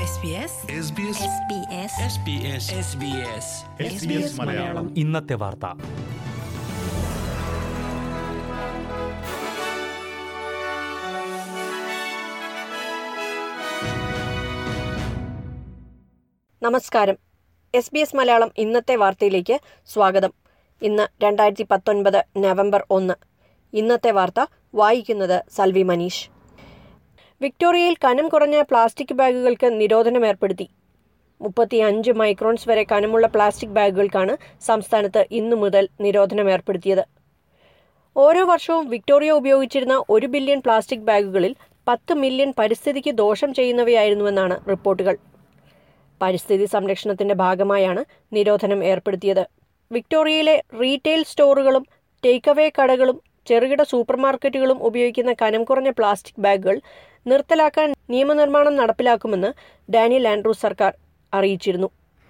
SBS Malayalam ഇന്നത്തെ വാർത്ത നമസ്കാരം എസ് ബി എസ് മലയാളം ഇന്നത്തെ വാർത്തയിലേക്ക് സ്വാഗതം ഇന്ന് രണ്ടായിരത്തി പത്തൊൻപത് നവംബർ ഒന്ന് ഇന്നത്തെ വാർത്ത വായിക്കുന്നത് സൽവി മനീഷ് വിക്ടോറിയയിൽ കനം കുറഞ്ഞ പ്ലാസ്റ്റിക് ബാഗുകൾക്ക് നിരോധനം ഏർപ്പെടുത്തി മുപ്പത്തി അഞ്ച് മൈക്രോൺസ് വരെ കനമുള്ള പ്ലാസ്റ്റിക് ബാഗുകൾക്കാണ് സംസ്ഥാനത്ത് ഇന്നു മുതൽ നിരോധനം ഏർപ്പെടുത്തിയത് ഓരോ വർഷവും വിക്ടോറിയ ഉപയോഗിച്ചിരുന്ന ഒരു ബില്യൺ പ്ലാസ്റ്റിക് ബാഗുകളിൽ പത്ത് മില്യൺ പരിസ്ഥിതിക്ക് ദോഷം ചെയ്യുന്നവയായിരുന്നുവെന്നാണ് റിപ്പോർട്ടുകൾ പരിസ്ഥിതി സംരക്ഷണത്തിന്റെ ഭാഗമായാണ് നിരോധനം ഏർപ്പെടുത്തിയത് വിക്ടോറിയയിലെ റീറ്റെയിൽ സ്റ്റോറുകളും ടേക്ക് അവേ കടകളും ചെറുകിട സൂപ്പർമാർക്കറ്റുകളും ഉപയോഗിക്കുന്ന കനം കുറഞ്ഞ പ്ലാസ്റ്റിക് ബാഗുകൾ നിർത്തലാക്കാൻ നിയമനിർമ്മാണം നടപ്പിലാക്കുമെന്ന് ഡാനിയൽ ആൻഡ്രൂസ് സർക്കാർ അറിയിച്ചിരുന്നു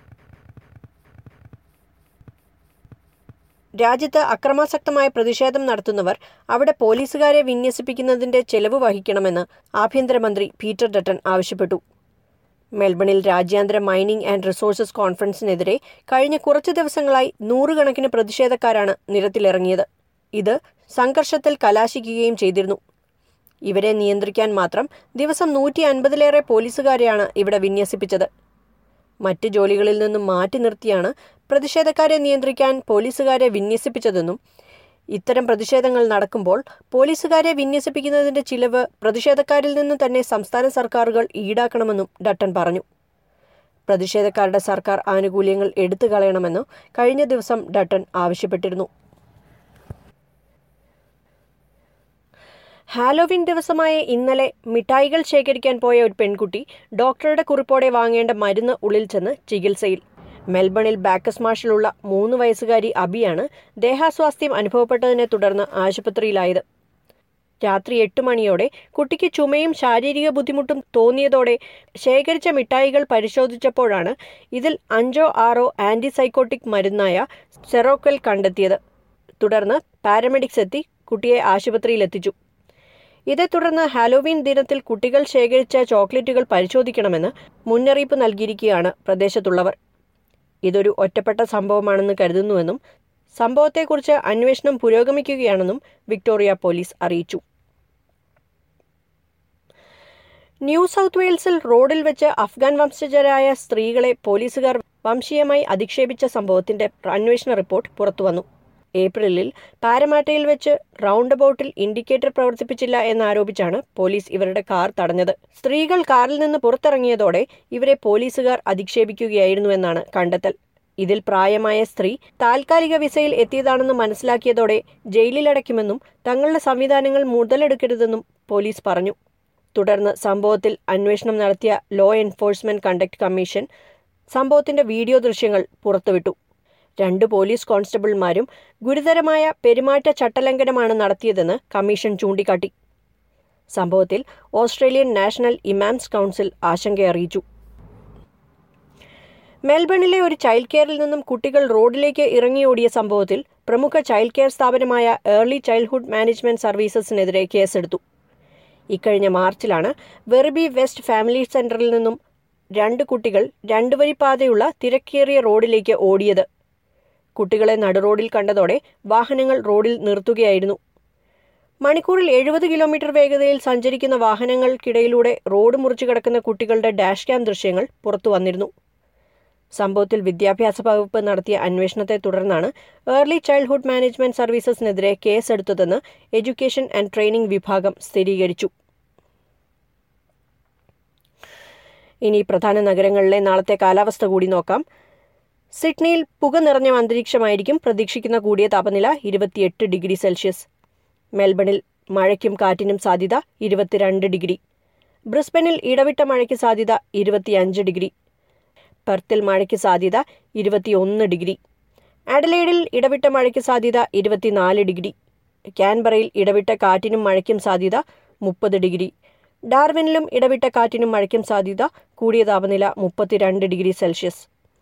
രാജ്യത്ത് അക്രമാസക്തമായ പ്രതിഷേധം നടത്തുന്നവർ അവിടെ പോലീസുകാരെ വിന്യസിപ്പിക്കുന്നതിന്റെ ചെലവ് വഹിക്കണമെന്ന് ആഭ്യന്തരമന്ത്രി പീറ്റർ ഡട്ടൺ ആവശ്യപ്പെട്ടു മെൽബണിൽ രാജ്യാന്തര മൈനിംഗ് ആൻഡ് റിസോഴ്സസ് കോൺഫറൻസിനെതിരെ കഴിഞ്ഞ കുറച്ച് ദിവസങ്ങളായി നൂറുകണക്കിന് പ്രതിഷേധക്കാരാണ് നിരത്തിലിറങ്ങിയത് ഇത് സംഘർഷത്തിൽ കലാശിക്കുകയും ചെയ്തിരുന്നു ഇവരെ നിയന്ത്രിക്കാൻ മാത്രം ദിവസം നൂറ്റി അൻപതിലേറെ പോലീസുകാരെയാണ് ഇവിടെ വിന്യസിപ്പിച്ചത് മറ്റ് ജോലികളിൽ നിന്നും മാറ്റി നിർത്തിയാണ് പ്രതിഷേധക്കാരെ നിയന്ത്രിക്കാൻ പോലീസുകാരെ വിന്യസിപ്പിച്ചതെന്നും ഇത്തരം പ്രതിഷേധങ്ങൾ നടക്കുമ്പോൾ പോലീസുകാരെ വിന്യസിപ്പിക്കുന്നതിന്റെ ചിലവ് പ്രതിഷേധക്കാരിൽ നിന്ന് തന്നെ സംസ്ഥാന സർക്കാരുകൾ ഈടാക്കണമെന്നും ഡട്ടൺ പറഞ്ഞു പ്രതിഷേധക്കാരുടെ സർക്കാർ ആനുകൂല്യങ്ങൾ എടുത്തു കളയണമെന്ന് കഴിഞ്ഞ ദിവസം ഡട്ടൺ ആവശ്യപ്പെട്ടിരുന്നു ഹാലോവിൻ ദിവസമായ ഇന്നലെ മിഠായികൾ ശേഖരിക്കാൻ പോയ ഒരു പെൺകുട്ടി ഡോക്ടറുടെ കുറിപ്പോടെ വാങ്ങേണ്ട മരുന്ന് ഉള്ളിൽ ചെന്ന് ചികിത്സയിൽ മെൽബണിൽ ബാക്കസ് മാഷിലുള്ള മൂന്ന് വയസ്സുകാരി അബിയാണ് ദേഹാസ്വാസ്ഥ്യം അനുഭവപ്പെട്ടതിനെ തുടർന്ന് ആശുപത്രിയിലായത് രാത്രി എട്ട് മണിയോടെ കുട്ടിക്ക് ചുമയും ശാരീരിക ബുദ്ധിമുട്ടും തോന്നിയതോടെ ശേഖരിച്ച മിഠായികൾ പരിശോധിച്ചപ്പോഴാണ് ഇതിൽ അഞ്ചോ ആറോ ആന്റിസൈക്കോട്ടിക് മരുന്നായ സെറോക്കൽ കണ്ടെത്തിയത് തുടർന്ന് പാരാമെഡിക്സ് എത്തി കുട്ടിയെ ആശുപത്രിയിലെത്തിച്ചു ഇതേ തുടർന്ന് ഹാലോവീൻ ദിനത്തിൽ കുട്ടികൾ ശേഖരിച്ച ചോക്ലേറ്റുകൾ പരിശോധിക്കണമെന്ന് മുന്നറിയിപ്പ് നൽകിയിരിക്കുകയാണ് പ്രദേശത്തുള്ളവർ ഇതൊരു ഒറ്റപ്പെട്ട സംഭവമാണെന്ന് കരുതുന്നുവെന്നും സംഭവത്തെക്കുറിച്ച് അന്വേഷണം പുരോഗമിക്കുകയാണെന്നും വിക്ടോറിയ പോലീസ് അറിയിച്ചു ന്യൂ സൗത്ത് വെയിൽസിൽ റോഡിൽ വെച്ച് അഫ്ഗാൻ വംശജരായ സ്ത്രീകളെ പോലീസുകാർ വംശീയമായി അധിക്ഷേപിച്ച സംഭവത്തിന്റെ അന്വേഷണ റിപ്പോർട്ട് പുറത്തുവന്നു ഏപ്രിലിൽ പാരമാറ്റയിൽ വെച്ച് റൗണ്ട് അബൌട്ടിൽ ഇൻഡിക്കേറ്റർ പ്രവർത്തിപ്പിച്ചില്ല എന്നാരോപിച്ചാണ് പോലീസ് ഇവരുടെ കാർ തടഞ്ഞത് സ്ത്രീകൾ കാറിൽ നിന്ന് പുറത്തിറങ്ങിയതോടെ ഇവരെ പോലീസുകാർ അധിക്ഷേപിക്കുകയായിരുന്നുവെന്നാണ് കണ്ടെത്തൽ ഇതിൽ പ്രായമായ സ്ത്രീ താൽക്കാലിക വിസയിൽ എത്തിയതാണെന്ന് മനസ്സിലാക്കിയതോടെ ജയിലിലടയ്ക്കുമെന്നും തങ്ങളുടെ സംവിധാനങ്ങൾ മുതലെടുക്കരുതെന്നും പോലീസ് പറഞ്ഞു തുടർന്ന് സംഭവത്തിൽ അന്വേഷണം നടത്തിയ ലോ എൻഫോഴ്സ്മെന്റ് കണ്ടക്ട് കമ്മീഷൻ സംഭവത്തിന്റെ വീഡിയോ ദൃശ്യങ്ങൾ പുറത്തുവിട്ടു രണ്ട് പോലീസ് കോൺസ്റ്റബിൾമാരും ഗുരുതരമായ പെരുമാറ്റ ചട്ടലംഘനമാണ് നടത്തിയതെന്ന് കമ്മീഷൻ ചൂണ്ടിക്കാട്ടി സംഭവത്തിൽ ഓസ്ട്രേലിയൻ നാഷണൽ ഇമാംസ് കൗൺസിൽ ആശങ്കയറിയിച്ചു മെൽബണിലെ ഒരു ചൈൽഡ് കെയറിൽ നിന്നും കുട്ടികൾ റോഡിലേക്ക് ഇറങ്ങിയോടിയ സംഭവത്തിൽ പ്രമുഖ ചൈൽഡ് കെയർ സ്ഥാപനമായ ഏർലി ചൈൽഡ്ഹുഡ് മാനേജ്മെന്റ് സർവീസസിനെതിരെ കേസെടുത്തു ഇക്കഴിഞ്ഞ മാർച്ചിലാണ് വെർബി വെസ്റ്റ് ഫാമിലി സെന്ററിൽ നിന്നും രണ്ട് കുട്ടികൾ രണ്ടു വരി പാതയുള്ള തിരക്കേറിയ റോഡിലേക്ക് ഓടിയത് കുട്ടികളെ നടുറോഡിൽ കണ്ടതോടെ വാഹനങ്ങൾ റോഡിൽ നിർത്തുകയായിരുന്നു മണിക്കൂറിൽ എഴുപത് കിലോമീറ്റർ വേഗതയിൽ സഞ്ചരിക്കുന്ന വാഹനങ്ങൾക്കിടയിലൂടെ റോഡ് മുറിച്ചു കിടക്കുന്ന കുട്ടികളുടെ ഡാഷ് ക്യാം ദൃശ്യങ്ങൾ പുറത്തു വന്നിരുന്നു സംഭവത്തിൽ വിദ്യാഭ്യാസ വകുപ്പ് നടത്തിയ അന്വേഷണത്തെ തുടർന്നാണ് ഏർലി ചൈൽഡ്ഹുഡ് മാനേജ്മെന്റ് സർവീസസിനെതിരെ കേസെടുത്തതെന്ന് എഡ്യൂക്കേഷൻ ആൻഡ് ട്രെയിനിംഗ് വിഭാഗം സ്ഥിരീകരിച്ചു ഇനി പ്രധാന നഗരങ്ങളിലെ നാളത്തെ കാലാവസ്ഥ കൂടി നോക്കാം സിഡ്നിയിൽ പുക നിറഞ്ഞ അന്തരീക്ഷമായിരിക്കും പ്രതീക്ഷിക്കുന്ന കൂടിയ താപനില ഇരുപത്തിയെട്ട് ഡിഗ്രി സെൽഷ്യസ് മെൽബണിൽ മഴയ്ക്കും കാറ്റിനും സാധ്യത ഇരുപത്തിരണ്ട് ഡിഗ്രി ബ്രിസ്ബനിൽ ഇടവിട്ട മഴയ്ക്ക് സാധ്യത ഇരുപത്തിയഞ്ച് ഡിഗ്രി പെർത്തിൽ മഴയ്ക്ക് സാധ്യത ഇരുപത്തിയൊന്ന് ഡിഗ്രി ആഡലേഡിൽ ഇടവിട്ട മഴയ്ക്ക് സാധ്യത ഇരുപത്തിനാല് ഡിഗ്രി ക്യാൻബറയിൽ ഇടവിട്ട കാറ്റിനും മഴയ്ക്കും സാധ്യത മുപ്പത് ഡിഗ്രി ഡാർവിനിലും ഇടവിട്ട കാറ്റിനും മഴയ്ക്കും സാധ്യത കൂടിയ താപനില മുപ്പത്തിരണ്ട് ഡിഗ്രി സെൽഷ്യസ്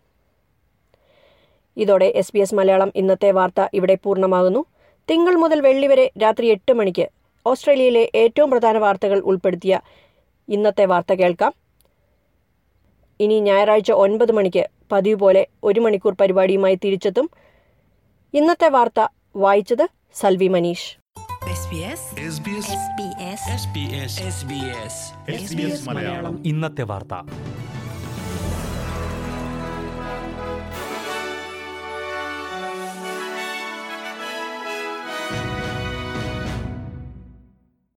ഇതോടെ എസ് ബി എസ് മലയാളം ഇന്നത്തെ വാർത്ത ഇവിടെ പൂർണ്ണമാകുന്നു തിങ്കൾ മുതൽ വെള്ളി വരെ രാത്രി എട്ട് മണിക്ക് ഓസ്ട്രേലിയയിലെ ഏറ്റവും പ്രധാന വാർത്തകൾ ഉൾപ്പെടുത്തിയ ഇന്നത്തെ വാർത്ത കേൾക്കാം ഇനി ഞായറാഴ്ച ഒൻപത് മണിക്ക് പതിവ് പോലെ ഒരു മണിക്കൂർ പരിപാടിയുമായി തിരിച്ചെത്തും ഇന്നത്തെ വാർത്ത വായിച്ചത് Salvi Manish SBS SBS SBS SBS SBS Malayalam ഇന്നത്തെ വാർത്ത